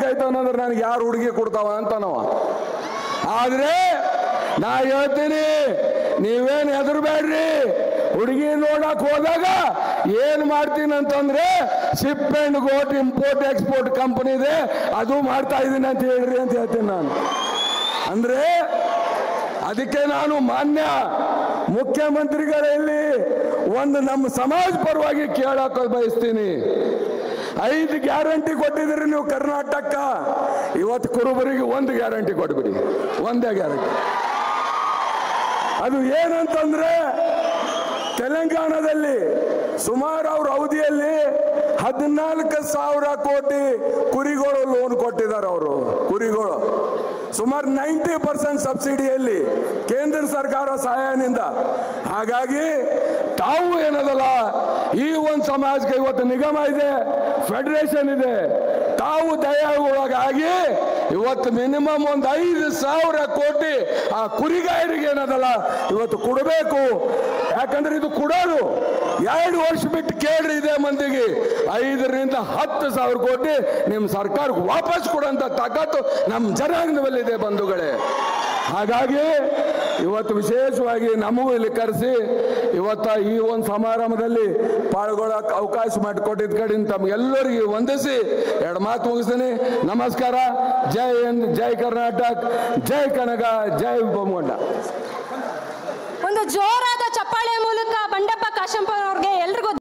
ಆಯ್ತು ಅನ್ನೋದ್ರೆ ನನಗೆ ಯಾರು ಹುಡುಗಿ ಕೊಡ್ತಾವ ಅಂತ ನಾವ ಆದ್ರೆ ನಾ ಹೇಳ್ತೀನಿ ನೀವೇನು ಹೆದರ್ಬೇಡ್ರಿ ಹುಡುಗಿ ನೋಡಕ್ ಹೋದಾಗ ಏನ್ ಮಾಡ್ತೀನಿ ಅಂತಂದ್ರೆ sheep and goat import export company ಇದೆ ಅದು ಮಾಡ್ತಾ ಇದ್ದೀನಿ ಅಂತ ಹೇಳ್ರಿ ಅಂತ ಹೇಳ್ತೀನಿ ನಾನು ಅಂದ್ರೆ ಅದಕ್ಕೆ ನಾನು ಮಾನ್ಯ ಮುಖ್ಯಮಂತ್ರಿಗಳಲ್ಲಿ ಒಂದು ನಮ್ಮ ಸಮಾಜ ಪರವಾಗಿ ಕೇಳಕ್ ಬಯಸ್ತೀನಿ ಐದು ಗ್ಯಾರಂಟಿ ಕೊಟ್ಟಿದ್ರಿ ನೀವು ಕರ್ನಾಟಕ ಇವತ್ತು ಕುರುಬರಿಗೆ ಒಂದು ಗ್ಯಾರಂಟಿ ಕೊಟ್ಬಿಡಿ ಒಂದೇ ಗ್ಯಾರಂಟಿ ಅದು ಏನಂತಂದ್ರೆ ತೆಲಂಗಾಣದಲ್ಲಿ ಸುಮಾರು ಅವ್ರ ಅವಧಿಯಲ್ಲಿ ಹದಿನಾಲ್ಕು ಸಾವಿರ ಕೋಟಿ ಕುರಿಗಳು ಲೋನ್ ಕೊಟ್ಟಿದ್ದಾರೆ ಅವರು ಕುರಿಗಳು ಸುಮಾರು ನೈಂಟಿ ಪರ್ಸೆಂಟ್ ಸಬ್ಸಿಡಿಯಲ್ಲಿ ಕೇಂದ್ರ ಸರ್ಕಾರ ಸಹಾಯನಿಂದ ಹಾಗಾಗಿ ತಾವು ಏನದಲ್ಲ ಈ ಒಂದು ಸಮಾಜಕ್ಕೆ ಇವತ್ತು ನಿಗಮ ಇದೆ ಫೆಡರೇಷನ್ ಇದೆ ತಾವು ದಯಾಗೊಳಗಾಗಿ ಇವತ್ತು ಮಿನಿಮಮ್ ಒಂದು ಐದು ಸಾವಿರ ಕೋಟಿ ಆ ಕುರಿಗಾಯರಿಗೆ ಏನದಲ್ಲ ಇವತ್ತು ಕೊಡಬೇಕು ಯಾಕಂದ್ರೆ ಇದು ಕೊಡೋದು ಎರಡು ವರ್ಷ ಬಿಟ್ಟು ಕೇಳ್ರಿ ಇದೆ ಮಂದಿಗೆ ಐದರಿಂದ ಹತ್ತು ಸಾವಿರ ಕೋಟಿ ನಿಮ್ಮ ಸರ್ಕಾರಕ್ಕೆ ವಾಪಸ್ ಕೊಡೋಂಥ ತಾಕತ್ತು ನಮ್ಮ ಜನಾಂಗದಲ್ಲಿದೆ ಬಂಧುಗಳೇ ಹಾಗಾಗಿ ಇವತ್ತು ವಿಶೇಷವಾಗಿ ನಮಗೂ ಇಲ್ಲಿ ಕರೆಸಿ ಇವತ್ತ ಈ ಒಂದು ಸಮಾರಂಭದಲ್ಲಿ ಪಾಲ್ಗೊಳ್ಳಕ್ಕೆ ಅವಕಾಶ ಮಾಡಿಕೊಟ್ಟಿದ್ದ ಕಡೆಯಿಂದ ತಮಗೆಲ್ಲರಿಗೂ ವಂದಿಸಿ ಎರಡು ಮಾತು ಮುಗಿಸ್ತೀನಿ ನಮಸ್ಕಾರ ಜೈ ಹಿಂದ್ ಜೈ ಕರ್ನಾಟಕ ಜೈ ಕನಕ ಜೈ ಬೊಮ್ಮಗೊಂಡ ಒಂದು ಜೋರಾದ ಚಪ್ಪಾಳೆ ಮೂಲಕ ಬಂಡಪ್ಪ ಕಾಶಂಪುರ ಅವ್ರಿಗೆ ಎಲ್ರಿಗೂ